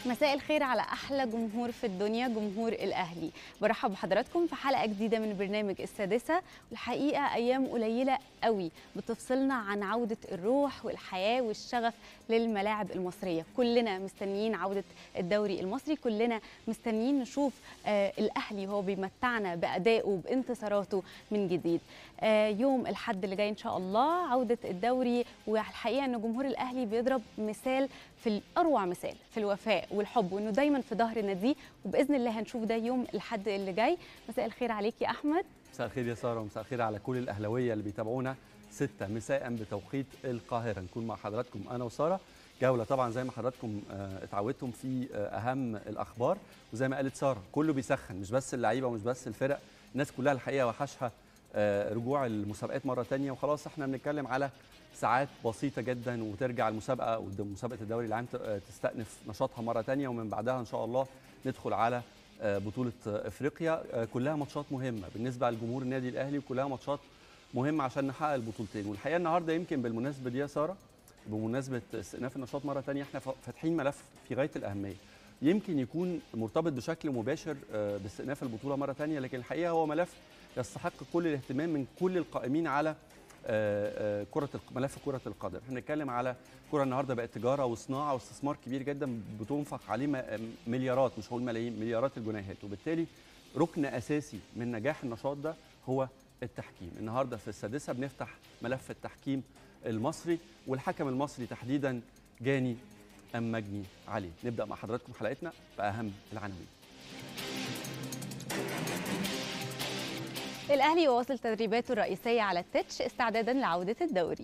مساء الخير على احلى جمهور في الدنيا جمهور الاهلي برحب بحضراتكم في حلقه جديده من برنامج السادسه والحقيقه ايام قليله قوي بتفصلنا عن عوده الروح والحياه والشغف للملاعب المصريه كلنا مستنيين عوده الدوري المصري كلنا مستنيين نشوف آه الاهلي وهو بيمتعنا بادائه وبانتصاراته من جديد آه يوم الحد اللي جاي ان شاء الله عوده الدوري والحقيقه ان جمهور الاهلي بيضرب مثال في اروع مثال في الوفاء والحب وانه دايما في ظهر ناديه وباذن الله هنشوف ده يوم الحد اللي جاي مساء الخير عليك يا احمد مساء الخير يا ساره ومساء الخير على كل الاهلاويه اللي بيتابعونا 6 مساء بتوقيت القاهره نكون مع حضراتكم انا وساره جوله طبعا زي ما حضراتكم آه، اتعودتم في آه، اهم الاخبار وزي ما قالت ساره كله بيسخن مش بس اللعيبه ومش بس الفرق الناس كلها الحقيقه وحشها آه، رجوع المسابقات مره تانية وخلاص احنا بنتكلم على ساعات بسيطه جدا وترجع المسابقه ومسابقه الدوري العام ت- تستأنف نشاطها مره تانية ومن بعدها ان شاء الله ندخل على آه، بطوله آه، افريقيا آه، كلها ماتشات مهمه بالنسبه لجمهور النادي الاهلي وكلها ماتشات مهمه عشان نحقق البطولتين والحقيقه النهارده يمكن بالمناسبه دي يا ساره بمناسبه استئناف النشاط مره تانية احنا ف- فاتحين ملف في غايه الاهميه يمكن يكون مرتبط بشكل مباشر آه، باستئناف البطوله مره تانية لكن الحقيقه هو ملف يستحق كل الاهتمام من كل القائمين على آه، آه، كره الق- ملف كره القدم احنا بنتكلم على كره النهارده بقت تجاره وصناعه واستثمار كبير جدا بتنفق عليه م- مليارات مش هقول ملايين مليارات الجنيهات وبالتالي ركن اساسي من نجاح النشاط ده هو التحكيم النهارده في السادسه بنفتح ملف التحكيم المصري والحكم المصري تحديدا جاني ام مجني عليه نبدا مع حضراتكم حلقتنا باهم العناوين الاهلي يواصل تدريباته الرئيسيه على التتش استعدادا لعوده الدوري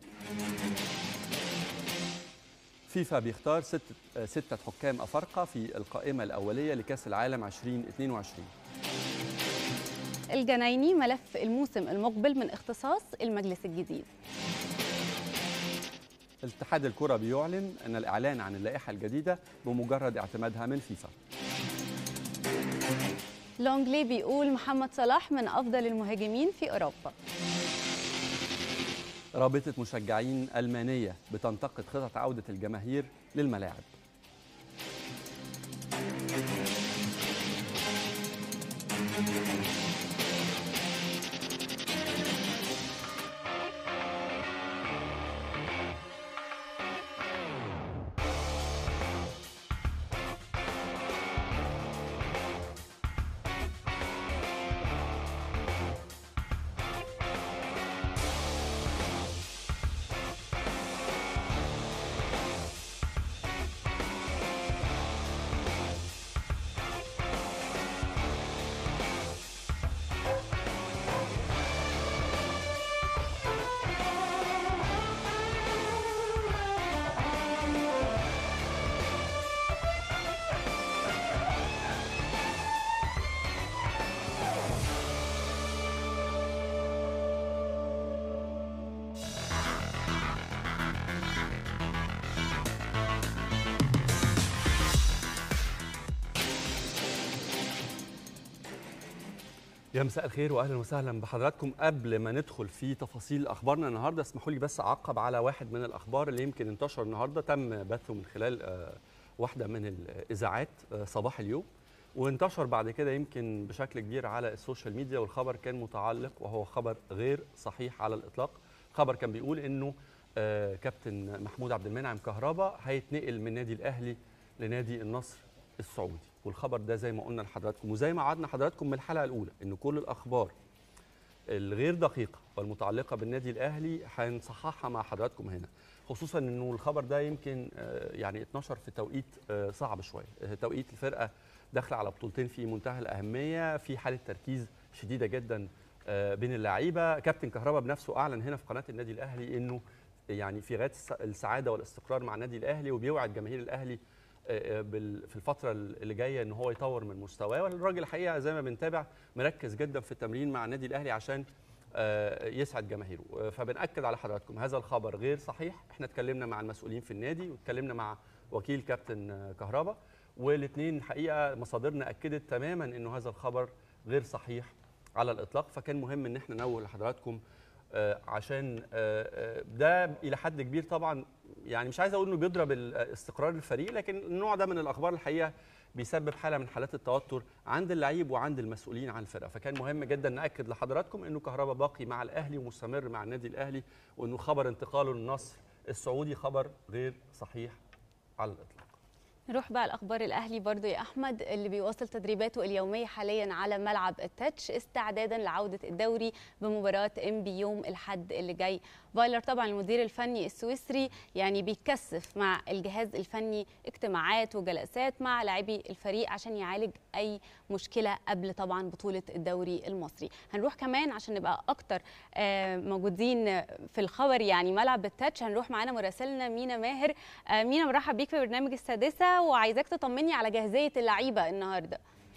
فيفا بيختار ست آه، ستة حكام أفارقة في القائمة الأولية لكأس العالم 2022 الجنايني ملف الموسم المقبل من اختصاص المجلس الجديد اتحاد الكرة بيعلن أن الإعلان عن اللائحة الجديدة بمجرد اعتمادها من فيفا لونجلي بيقول محمد صلاح من افضل المهاجمين في اوروبا رابطة مشجعين ألمانية بتنتقد خطط عودة الجماهير للملاعب يا مساء الخير واهلا وسهلا بحضراتكم قبل ما ندخل في تفاصيل اخبارنا النهارده اسمحوا لي بس اعقب على واحد من الاخبار اللي يمكن انتشر النهارده تم بثه من خلال آه، واحده من الاذاعات آه، صباح اليوم وانتشر بعد كده يمكن بشكل كبير على السوشيال ميديا والخبر كان متعلق وهو خبر غير صحيح على الاطلاق خبر كان بيقول انه آه، كابتن محمود عبد المنعم كهربا هيتنقل من نادي الاهلي لنادي النصر السعودي والخبر ده زي ما قلنا لحضراتكم وزي ما وعدنا حضراتكم من الحلقه الاولى ان كل الاخبار الغير دقيقه والمتعلقه بالنادي الاهلي هنصححها مع حضراتكم هنا خصوصا انه الخبر ده يمكن آه، يعني اتنشر في توقيت آه، صعب شويه آه، توقيت الفرقه داخله على بطولتين في منتهى الاهميه في حاله تركيز شديده جدا آه، بين اللعيبه كابتن كهربا بنفسه اعلن هنا في قناه النادي الاهلي انه يعني في غايه الس- السعاده والاستقرار مع النادي الاهلي وبيوعد جماهير الاهلي آه، آه، بال- في الفتره اللي جايه ان هو يطور من مستواه والراجل الحقيقه زي ما بنتابع مركز جدا في التمرين مع النادي الاهلي عشان آه، يسعد جماهيره آه، فبنأكد على حضراتكم هذا الخبر غير صحيح احنا اتكلمنا مع المسؤولين في النادي واتكلمنا مع وكيل كابتن آه، كهربا والاثنين الحقيقه مصادرنا اكدت تماما انه هذا الخبر غير صحيح على الاطلاق فكان مهم ان احنا ننوه لحضراتكم آه، عشان آه، آه، ده الى حد كبير طبعا يعني مش عايز اقول انه بيضرب ال- استقرار الفريق لكن النوع ده من الاخبار الحقيقه بيسبب حاله من حالات التوتر عند اللعيب وعند المسؤولين عن الفرقه فكان مهم جدا ناكد لحضراتكم انه كهربا باقي مع الاهلي ومستمر مع النادي الاهلي وانه خبر انتقاله للنصر السعودي خبر غير صحيح على الاطلاق نروح بقى الاخبار الاهلي برضو يا احمد اللي بيواصل تدريباته اليوميه حاليا على ملعب التاتش استعدادا لعوده الدوري بمباراه ام بي يوم الاحد اللي جاي فايلر طبعا المدير الفني السويسري يعني بيتكثف مع الجهاز الفني اجتماعات وجلسات مع لاعبي الفريق عشان يعالج اي مشكله قبل طبعا بطوله الدوري المصري هنروح كمان عشان نبقى اكتر آه، موجودين في الخبر يعني ملعب التاتش هنروح معانا مراسلنا مينا ماهر آه، مينا مرحب بيك في برنامج السادسه وعايزاك تطمني على جاهزيه اللعيبه النهارده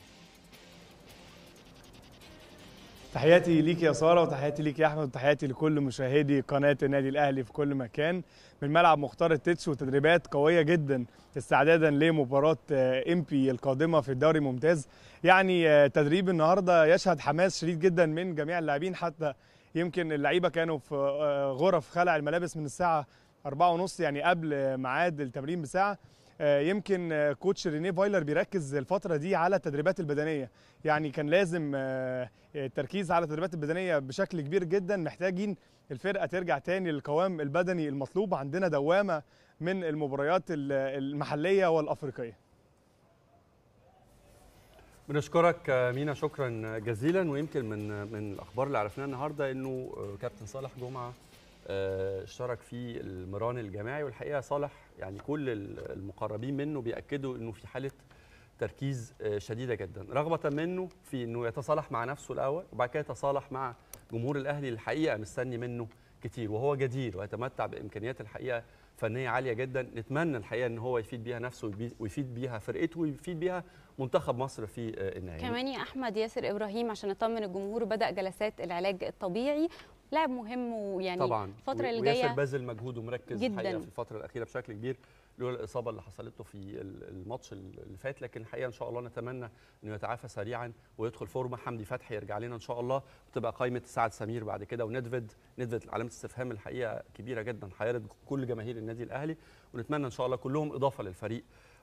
تحياتي ليك يا ساره وتحياتي ليك يا احمد وتحياتي لكل مشاهدي قناه النادي الاهلي في كل مكان من ملعب مختار التتش وتدريبات قويه جدا استعدادا لمباراه ام بي القادمه في الدوري الممتاز يعني آه، تدريب النهارده يشهد حماس شديد جدا من جميع اللاعبين حتى يمكن اللعيبه كانوا في آه، غرف خلع الملابس من الساعه 4:30 يعني قبل ميعاد التمرين بساعه آه، يمكن آه، كوتش رينيه فايلر بيركز الفتره دي على التدريبات البدنيه يعني كان لازم آه، التركيز على التدريبات البدنيه بشكل كبير جدا محتاجين الفرقه ترجع تاني للقوام البدني المطلوب عندنا دوامه من المباريات ال- المحليه والافريقيه بنشكرك آه، مينا شكرا جزيلا ويمكن من من الاخبار اللي عرفناها النهارده انه آه، كابتن صالح جمعه آه، اشترك في المران الجماعي والحقيقه صالح يعني كل ال- المقربين منه بياكدوا انه في حاله تركيز آه، شديده جدا رغبه منه في انه يتصالح مع نفسه الاول وبعد كده يتصالح مع جمهور الاهلي الحقيقه مستني منه كتير وهو جدير ويتمتع بامكانيات الحقيقه فنيه عاليه جدا نتمنى الحقيقه ان هو يفيد بيها نفسه ويبي- ويفيد بيها فرقته ويفيد بيها منتخب مصر في آه، النهائي كمان يا احمد ياسر ابراهيم عشان نطمن الجمهور بدا جلسات العلاج الطبيعي لاعب مهم ويعني طبعا الفتره اللي وياسر جايه باذل مجهود ومركز جداً. الحقيقه في الفتره الاخيره بشكل كبير لولا الاصابه اللي حصلت له في ال- الماتش اللي فات لكن الحقيقه ان شاء الله نتمنى انه يتعافى سريعا ويدخل فورمه حمدي فتحي يرجع لنا ان شاء الله وتبقى قائمه سعد سمير بعد كده وندفد ندفد علامه استفهام الحقيقه كبيره جدا حيرت كل جماهير النادي الاهلي ونتمنى ان شاء الله كلهم اضافه للفريق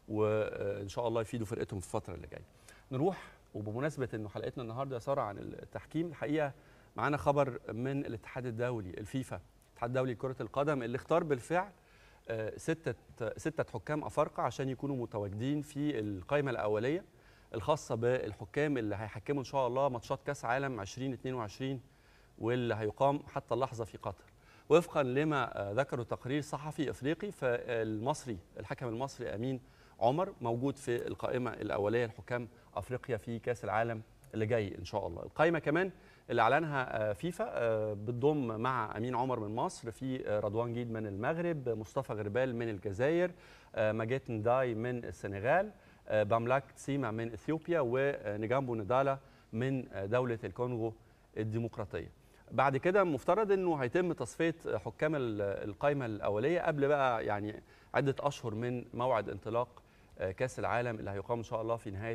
وان شاء الله يفيدوا فرقتهم في الفتره اللي جايه نروح وبمناسبه انه حلقتنا النهارده يا ساره عن التحكيم الحقيقه معانا خبر من الاتحاد الدولي الفيفا الاتحاد الدولي لكره القدم اللي اختار بالفعل آه، ستة ستة حكام أفارقة عشان يكونوا متواجدين في القائمة الأولية الخاصة بالحكام اللي هيحكموا إن شاء الله ماتشات كأس عالم 2022 واللي هيقام حتى اللحظة في قطر وفقا لما آه، ذكره تقرير صحفي إفريقي فالمصري الحكم المصري أمين عمر موجود في القائمة الأولية لحكام أفريقيا في كأس العالم اللي جاي إن شاء الله القائمة كمان اللي اعلنها آه، فيفا آه، بتضم مع امين عمر من مصر في آه، رضوان جيد من المغرب مصطفى غربال من الجزائر آه، ماجيت نداي من السنغال آه، باملاك تسيما من اثيوبيا ونجامبو ندالا من آه، دوله الكونغو الديمقراطيه بعد كده مفترض انه هيتم تصفيه حكام ال- القائمه الاوليه قبل بقى يعني عده اشهر من موعد انطلاق آه، كاس العالم اللي هيقام ان شاء الله في نهايه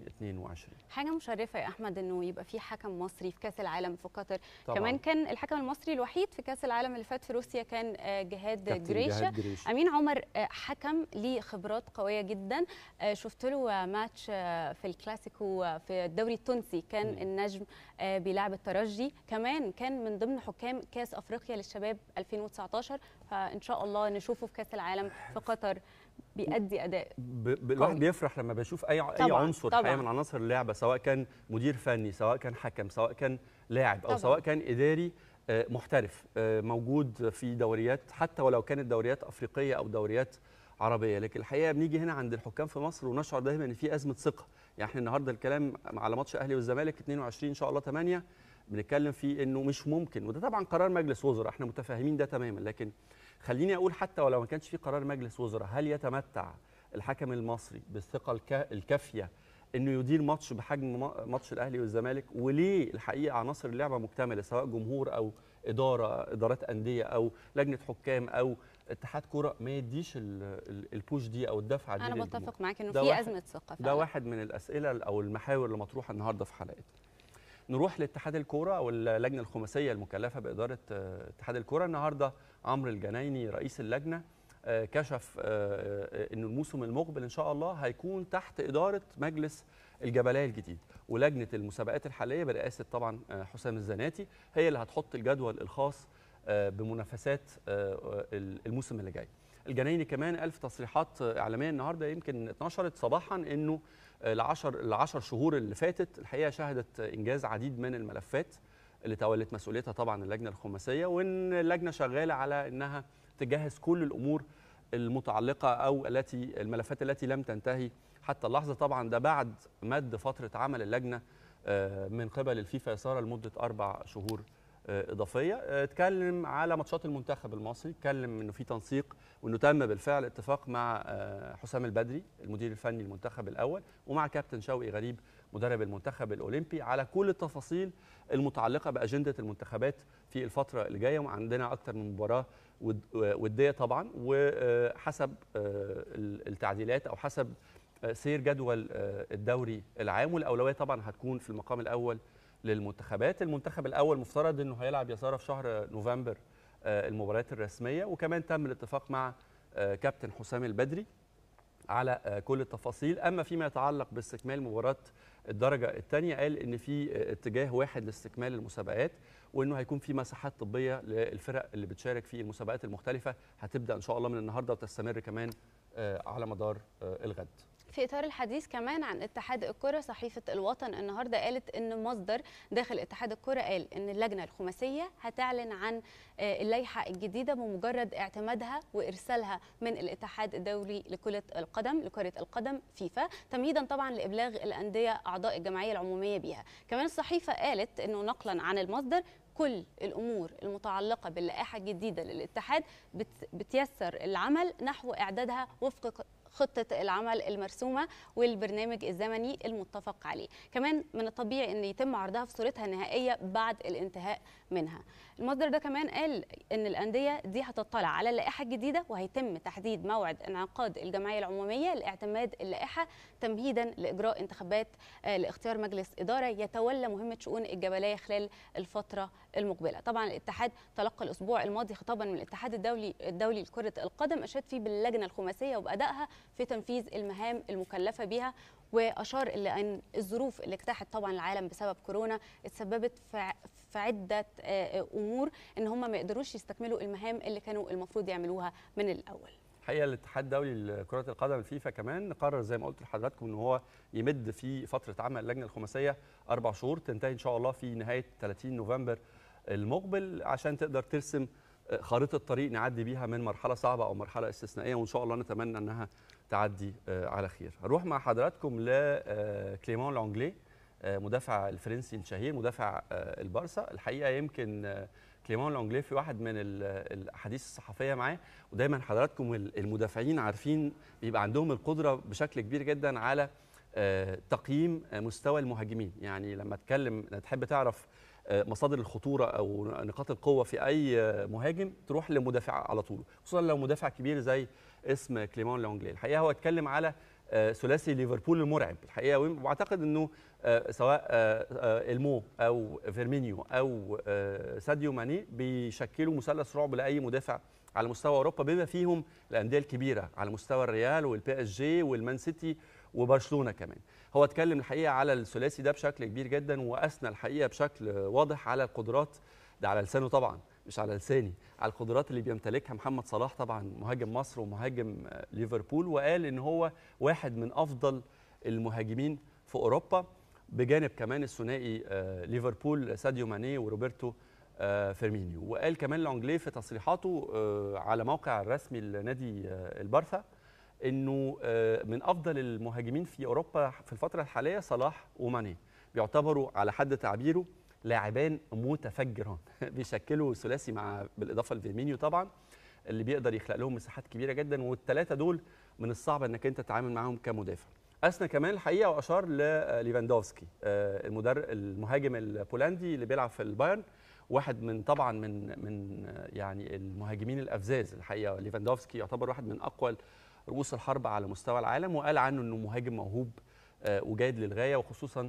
2022 حاجه مشرفه يا احمد انه يبقى في حكم مصري في كاس العالم في قطر طبعاً. كمان كان الحكم المصري الوحيد في كاس العالم اللي فات في روسيا كان آه، جهاد كابتن جريشه جهاد جريشة. امين عمر آه، حكم ليه خبرات قويه جدا آه، شفت له آه، ماتش آه، في الكلاسيكو آه، في الدوري التونسي كان مم. النجم آه، بيلعب الترجي كمان كان من ضمن حكام كاس افريقيا للشباب 2019 فان شاء الله نشوفه في كاس العالم في قطر بيأدي اداء ب- ب- الواحد قوي. بيفرح لما بيشوف اي اي طبعاً، عنصر طبعاً. حقيقه من عناصر اللعبه سواء كان مدير فني سواء كان حكم سواء كان لاعب او طبعاً. سواء كان اداري آه، محترف آه، موجود في دوريات حتى ولو كانت دوريات افريقيه او دوريات عربيه لكن الحقيقه بنيجي هنا عند الحكام في مصر ونشعر دايما ان في ازمه ثقه يعني احنا النهارده الكلام على ماتش الاهلي والزمالك 22 ان شاء الله 8 بنتكلم فيه انه مش ممكن وده طبعا قرار مجلس وزراء احنا متفاهمين ده تماما لكن خليني اقول حتى ولو ما كانش في قرار مجلس وزراء هل يتمتع الحكم المصري بالثقه الكا- الكافيه انه يدير ماتش بحجم ما- ماتش الاهلي والزمالك وليه الحقيقه عناصر اللعبه مكتمله سواء جمهور او اداره ادارات انديه او لجنه حكام او اتحاد كره ما يديش ال- ال- البوش دي او الدفعه دي انا للجمهور. بتفق معاك انه ده في واحد- ازمه ثقه ده فعلاً. واحد من الاسئله او المحاور اللي مطروحه النهارده في حلقتنا نروح لاتحاد الكوره او اللجنه الخماسيه المكلفه باداره آه، اتحاد الكوره النهارده عمرو الجنايني رئيس اللجنه آه، كشف آه، آه، ان الموسم المقبل ان شاء الله هيكون تحت اداره مجلس الجبليه الجديد ولجنه المسابقات الحاليه برئاسه طبعا آه، حسام الزناتي هي اللي هتحط الجدول الخاص آه، بمنافسات آه، آه، الموسم اللي جاي الجنايني كمان قال في تصريحات آه، اعلاميه النهارده يمكن اتنشرت صباحا انه العشر العشر شهور اللي فاتت الحقيقه شهدت انجاز عديد من الملفات اللي تولت مسؤوليتها طبعا اللجنه الخماسيه وان اللجنه شغاله على انها تجهز كل الامور المتعلقه او التي الملفات التي لم تنتهي حتى اللحظه طبعا ده بعد مد فتره عمل اللجنه آه، من قبل الفيفا يا ساره لمده اربع شهور آه، اضافيه آه، اتكلم على ماتشات المنتخب المصري اتكلم انه في تنسيق وانه تم بالفعل اتفاق مع آه، حسام البدري المدير الفني للمنتخب الاول ومع كابتن شوقي غريب مدرب المنتخب الاولمبي على كل التفاصيل المتعلقه باجنده المنتخبات في الفتره اللي جايه وعندنا اكثر من مباراه ود- وديه طبعا وحسب آه، التعديلات او حسب آه، سير جدول آه، الدوري العام والاولويه طبعا هتكون في المقام الاول للمنتخبات المنتخب الاول مفترض انه هيلعب يا ساره في شهر نوفمبر آه، المباريات الرسميه وكمان تم الاتفاق مع آه، كابتن حسام البدري على آه، كل التفاصيل اما فيما يتعلق باستكمال مباراه الدرجه الثانيه قال ان في آه، اتجاه واحد لاستكمال المسابقات وانه هيكون في مساحات طبيه للفرق اللي بتشارك في المسابقات المختلفه هتبدا ان شاء الله من النهارده وتستمر كمان آه، على مدار آه، الغد في اطار الحديث كمان عن اتحاد الكره صحيفه الوطن النهارده قالت ان مصدر داخل اتحاد الكره قال ان اللجنه الخماسيه هتعلن عن آه، اللائحه الجديده بمجرد اعتمادها وارسالها من الاتحاد الدولي لكره القدم لكره القدم فيفا تمهيدا طبعا لابلاغ الانديه اعضاء الجمعيه العموميه بيها كمان الصحيفه قالت انه نقلا عن المصدر كل الامور المتعلقه باللائحه الجديده للاتحاد بت- بتيسر العمل نحو اعدادها وفق خطة العمل المرسومة والبرنامج الزمني المتفق عليه كمان من الطبيعي أن يتم عرضها في صورتها النهائية بعد الانتهاء منها المصدر ده كمان قال أن الأندية دي هتطلع على اللائحة الجديدة وهيتم تحديد موعد انعقاد الجمعية العمومية لاعتماد اللائحة تمهيدا لإجراء انتخابات آه، لاختيار مجلس إدارة يتولى مهمة شؤون الجبلية خلال الفترة المقبلة طبعا الاتحاد تلقى الأسبوع الماضي خطابا من الاتحاد الدولي الدولي لكرة القدم أشاد فيه باللجنة الخماسية وبأدائها في تنفيذ المهام المكلفة بها واشار الى ان الظروف اللي اجتاحت طبعا العالم بسبب كورونا اتسببت في ع- في عده آه، امور ان هم ما يقدروش يستكملوا المهام اللي كانوا المفروض يعملوها من الاول الحقيقه الاتحاد الدولي لكره القدم الفيفا كمان قرر زي ما قلت لحضراتكم ان هو يمد في فتره عمل اللجنه الخماسيه اربع شهور تنتهي ان شاء الله في نهايه 30 نوفمبر المقبل عشان تقدر ترسم آه، خارطه طريق نعدي بيها من مرحله صعبه او مرحله استثنائيه وان شاء الله نتمنى انها تعدي آه، على خير. هروح مع حضراتكم لكليمون لونجلي آه، مدافع الفرنسي الشهير مدافع آه، البارسا الحقيقه يمكن آه، كليمون لونجلي في واحد من ال- الاحاديث الصحفيه معاه ودايما حضراتكم ال- المدافعين عارفين بيبقى عندهم القدره بشكل كبير جدا على آه، تقييم آه، مستوى المهاجمين يعني لما تكلم تحب تعرف آه، مصادر الخطوره او نقاط القوه في اي آه، مهاجم تروح لمدافع على طول خصوصا لو مدافع كبير زي اسم كليمون لونجلي الحقيقه هو اتكلم على آه، ثلاثي ليفربول المرعب الحقيقه واعتقد انه آه، سواء آه، آه، المو او فيرمينيو او آه، ساديو ماني بيشكلوا مثلث رعب لاي مدافع على مستوى اوروبا بما فيهم الانديه الكبيره على مستوى الريال والبي اس جي والمان سيتي وبرشلونه كمان هو اتكلم الحقيقه على الثلاثي ده بشكل كبير جدا واثنى الحقيقه بشكل واضح على القدرات ده على لسانه طبعا مش على لساني على القدرات اللي بيمتلكها محمد صلاح طبعا مهاجم مصر ومهاجم آه، ليفربول وقال ان هو واحد من افضل المهاجمين في اوروبا بجانب كمان الثنائي آه، ليفربول ساديو ماني وروبرتو آه، فيرمينيو وقال كمان لونجلي في تصريحاته آه، على موقع الرسمي لنادي آه، البارسا انه آه، من افضل المهاجمين في اوروبا في الفتره الحاليه صلاح وماني بيعتبروا على حد تعبيره لاعبان متفجران بيشكلوا ثلاثي مع بالاضافه لفيرمينيو طبعا اللي بيقدر يخلق لهم مساحات كبيره جدا والثلاثه دول من الصعب انك انت تتعامل معاهم كمدافع اثنى كمان الحقيقه واشار لليفاندوفسكي آه، المدرب المهاجم البولندي اللي بيلعب في البايرن واحد من طبعا من من آه، يعني المهاجمين الافزاز الحقيقه ليفاندوفسكي يعتبر واحد من اقوى رؤوس الحرب على مستوى العالم وقال عنه انه مهاجم موهوب آه، وجيد للغايه وخصوصا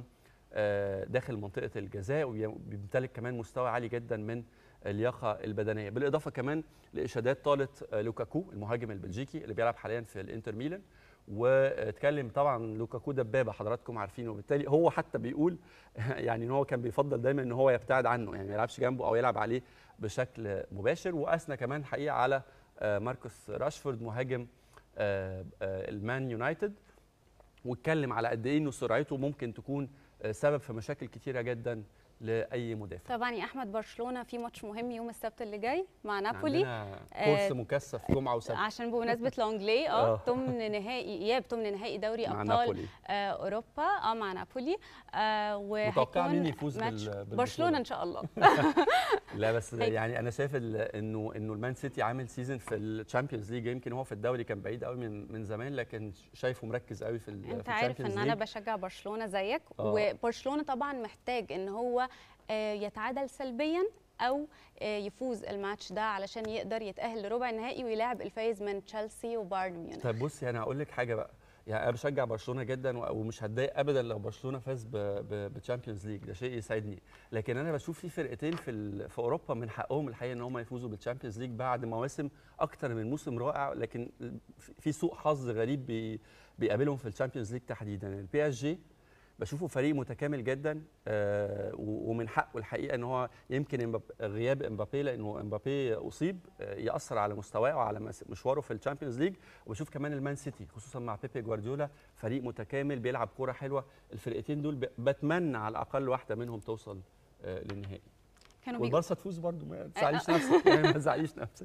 آه، داخل منطقه الجزاء وبيمتلك كمان مستوى عالي جدا من اللياقه البدنيه بالاضافه كمان لاشادات طالت آه، لوكاكو المهاجم البلجيكي اللي بيلعب حاليا في الانتر ميلان واتكلم طبعا لوكاكو دبابه حضراتكم عارفينه وبالتالي هو حتى بيقول يعني ان هو كان بيفضل دايما ان هو يبتعد عنه يعني ما يلعبش جنبه او يلعب عليه بشكل مباشر واثنى كمان الحقيقه على آه، ماركوس راشفورد مهاجم آه، آه، المان يونايتد واتكلم على قد ايه انه سرعته ممكن تكون آه، سبب في مشاكل كتيره جدا لاي مدافع طبعا يا احمد برشلونه في ماتش مهم يوم السبت اللي جاي مع نابولي عندنا آه، كورس مكثف جمعه وسبت عشان بمناسبه لونجلي اه آه. ثمن نهائي اياب ثمن نهائي دوري مع ابطال نابولي آه اوروبا اه مع نابولي آه متوقع وهيكون مين يفوز ماتش بال- بالبطولة؟ برشلونه ان شاء الله لا بس هيك. يعني انا شايف ال- انه انه المان سيتي عامل سيزون في الشامبيونز ليج يمكن هو في الدوري كان بعيد قوي من من زمان لكن شايفه مركز قوي في ال- انت في عارف الشامبيونز ان انا ليج. بشجع برشلونه زيك آه. وبرشلونه طبعا محتاج ان هو آه، يتعادل سلبيا او آه، يفوز الماتش ده علشان يقدر يتاهل لربع النهائي ويلاعب الفايز من تشيلسي وبايرن ميونخ طيب بصي انا هقول لك حاجه بقى يعني انا بشجع برشلونه جدا و- ومش هتضايق ابدا لو برشلونه فاز بالتشامبيونز ليج ده شيء يسعدني لكن انا بشوف في فرقتين في ال- في اوروبا من حقهم الحقيقه ان هم يفوزوا بالتشامبيونز ليج بعد مواسم اكتر من موسم رائع لكن في- في سوء حظ غريب بي بيقابلهم في الشامبيونز ليج تحديدا البي اس جي بشوفه فريق متكامل جدا آه، و- ومن حقه الحقيقه ان هو يمكن إمباب- غياب امبابي لانه امبابي اصيب آه، ياثر على مستواه وعلى مس- مشواره في الشامبيونز ليج وبشوف كمان المان سيتي خصوصا مع بيبي جوارديولا فريق متكامل بيلعب كوره حلوه الفرقتين دول ب- بتمنى على الاقل واحده منهم توصل آه، للنهائي كانوا بيجوا والبارسا تفوز برضو ما تزعليش نفسك يعني ما تزعليش نفسك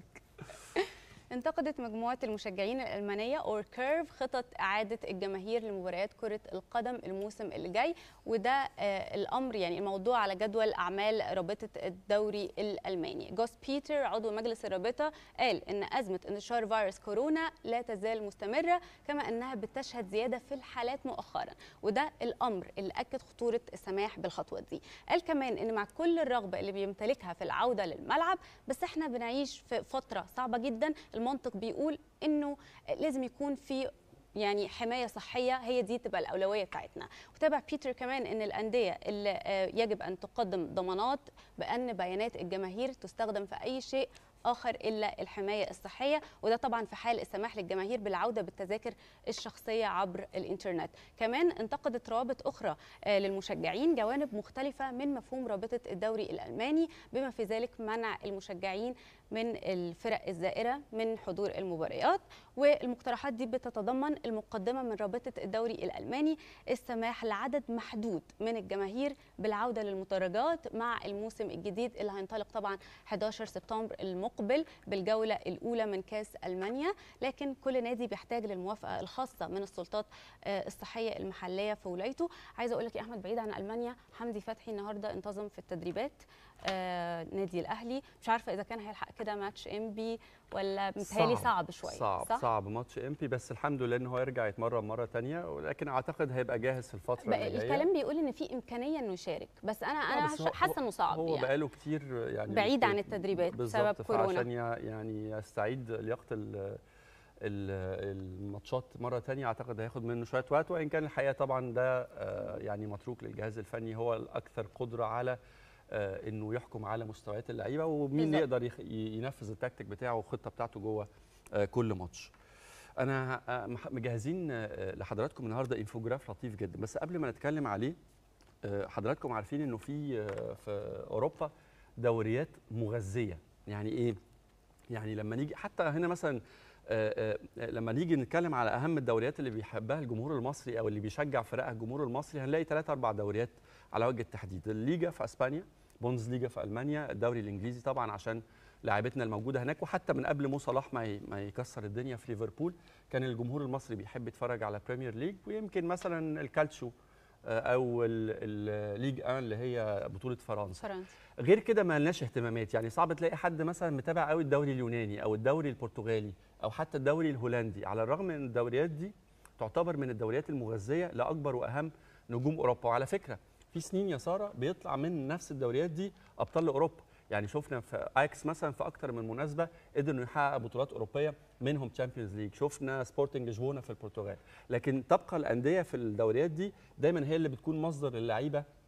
انتقدت مجموعة المشجعين الألمانية أور كيرف خطط إعادة الجماهير لمباريات كرة القدم الموسم اللي جاي وده آه، الأمر يعني الموضوع على جدول أعمال رابطة الدوري الألماني جوس بيتر عضو مجلس الرابطة قال إن أزمة انتشار فيروس كورونا لا تزال مستمرة كما أنها بتشهد زيادة في الحالات مؤخرا وده الأمر اللي أكد خطورة السماح بالخطوة دي قال كمان إن مع كل الرغبة اللي بيمتلكها في العودة للملعب بس احنا بنعيش في فترة صعبة جدا المنطق بيقول انه لازم يكون في يعني حمايه صحيه هي دي تبقى الاولويه بتاعتنا وتابع بيتر كمان ان الانديه اللي آه، يجب ان تقدم ضمانات بان بيانات الجماهير تستخدم في اي شيء اخر الا الحمايه الصحيه وده طبعا في حال السماح للجماهير بالعوده بالتذاكر الشخصيه عبر الانترنت كمان انتقدت روابط اخرى آه، للمشجعين جوانب مختلفه من مفهوم رابطه الدوري الالماني بما في ذلك منع المشجعين من الفرق الزائره من حضور المباريات والمقترحات دي بتتضمن المقدمه من رابطه الدوري الالماني السماح لعدد محدود من الجماهير بالعوده للمدرجات مع الموسم الجديد اللي هينطلق طبعا 11 سبتمبر المقبل بالجوله الاولى من كاس المانيا لكن كل نادي بيحتاج للموافقه الخاصه من السلطات آه، الصحيه المحليه في ولايته عايزه اقول لك يا احمد بعيد عن المانيا حمدي فتحي النهارده انتظم في التدريبات آه، نادي الاهلي مش عارفه اذا كان هيلحق كده ماتش انبي ولا متهيألي صعب شويه صعب صح؟ صعب ماتش امبي بس الحمد لله ان هو يرجع يتمرن مره تانية ولكن اعتقد هيبقى جاهز في الفتره بقى اللي جايه الكلام بيقول ان في امكانيه انه يشارك بس انا آه، انا بس هو- حاسه انه صعب هو يعني بقاله كتير يعني بعيد مش- عن التدريبات بالظبط، بسبب كورونا. فعشان ي- يعني يستعيد لياقه ال- ال- الماتشات مره تانية اعتقد هياخد منه شويه وقت وان كان الحقيقه طبعا ده آه، يعني متروك للجهاز الفني هو الاكثر قدره على آه، انه يحكم على مستويات اللعيبه ومين بالظبط. يقدر يخ- ي- ينفذ التكتيك بتاعه والخطه بتاعته جوه آه، كل ماتش انا آه، مح- مجهزين آه، لحضراتكم النهارده انفوجراف لطيف جدا بس قبل ما نتكلم عليه آه، حضراتكم عارفين انه في آه، في اوروبا دوريات مغذيه يعني ايه يعني لما نيجي حتى هنا مثلا آه، آه، لما نيجي نتكلم على اهم الدوريات اللي بيحبها الجمهور المصري او اللي بيشجع فرقها الجمهور المصري هنلاقي ثلاث اربع دوريات على وجه التحديد الليجا في اسبانيا بونز ليجا في المانيا الدوري الانجليزي طبعا عشان لاعبتنا الموجوده هناك وحتى من قبل مو صلاح ما ي- ما يكسر الدنيا في ليفربول كان الجمهور المصري بيحب يتفرج على بريمير ليج ويمكن مثلا الكالتشو آه، او الليج ان اللي هي بطوله فرنسا فرنسا غير كده ما لناش اهتمامات يعني صعب تلاقي حد مثلا متابع قوي الدوري اليوناني او الدوري البرتغالي او حتى الدوري الهولندي على الرغم من الدوريات دي تعتبر من الدوريات المغذيه لاكبر واهم نجوم اوروبا وعلى فكره في سنين يا ساره بيطلع من نفس الدوريات دي ابطال اوروبا يعني شفنا في اياكس مثلا في اكتر من مناسبه قدر انه يحقق بطولات اوروبيه منهم تشامبيونز ليج شفنا سبورتنج لشبونه في البرتغال لكن تبقى الانديه في الدوريات دي دايما هي اللي بتكون مصدر اللعيبه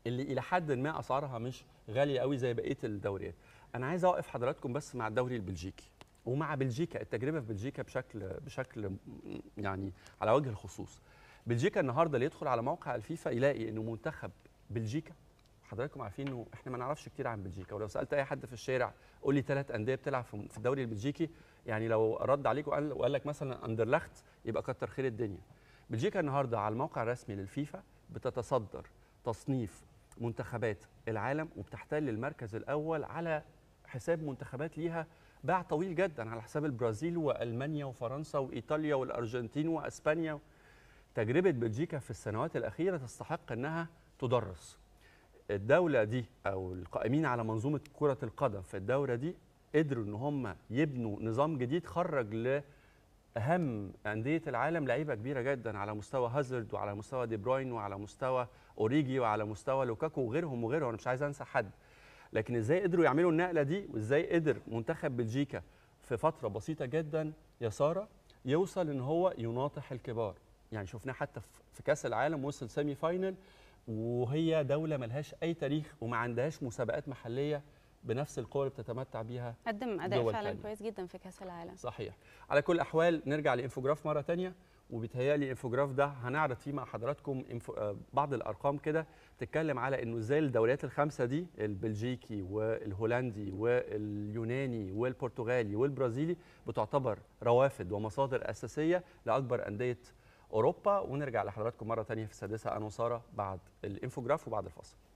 اللي الى حد ما اسعارها مش غاليه قوي زي بقيه الدوريات انا عايز اوقف حضراتكم بس مع الدوري البلجيكي ومع بلجيكا التجربه في بلجيكا بشكل بشكل يعني على وجه الخصوص بلجيكا النهارده اللي يدخل على موقع الفيفا يلاقي انه منتخب بلجيكا حضراتكم عارفين انه احنا ما نعرفش كتير عن بلجيكا ولو سالت اي حد في الشارع قول لي ثلاث انديه بتلعب في في الدوري البلجيكي يعني لو رد عليك وقال, وقال لك مثلا اندرلخت يبقى كتر خير الدنيا بلجيكا النهارده على الموقع الرسمي للفيفا بتتصدر تصنيف منتخبات العالم وبتحتل المركز الاول على حساب منتخبات ليها باع طويل جدا على حساب البرازيل والمانيا وفرنسا وايطاليا والارجنتين واسبانيا تجربه بلجيكا في السنوات الاخيره تستحق انها تدرس الدوله دي او القائمين على منظومه كره القدم في الدوله دي قدروا ان هم يبنوا نظام جديد خرج لاهم انديه العالم لعيبه كبيره جدا على مستوى هازارد وعلى مستوى دي بروين وعلى مستوى اوريجي وعلى مستوى لوكاكو وغيرهم وغيرهم انا مش عايز انسى حد لكن ازاي قدروا يعملوا النقله دي وازاي قدر منتخب بلجيكا في فتره بسيطه جدا يا ساره يوصل ان هو يناطح الكبار يعني شفناه حتى في كاس العالم وصل سيمي فاينل وهي دوله ملهاش اي تاريخ وما عندهاش مسابقات محليه بنفس القوه اللي بتتمتع بيها قدم اداء دول فعلا تانية. كويس جدا في كاس العالم صحيح على كل الاحوال نرجع لانفوجراف مره تانية وبيتهيألي الانفوجراف ده هنعرض فيه مع حضراتكم إنفو... آه، بعض الارقام كده تتكلم على انه ازاي الدوريات الخمسه دي البلجيكي والهولندي واليوناني والبرتغالي والبرازيلي بتعتبر روافد ومصادر اساسيه لاكبر انديه اوروبا ونرجع لحضراتكم مره تانية في السادسه انا وساره بعد الانفوجراف وبعد الفاصل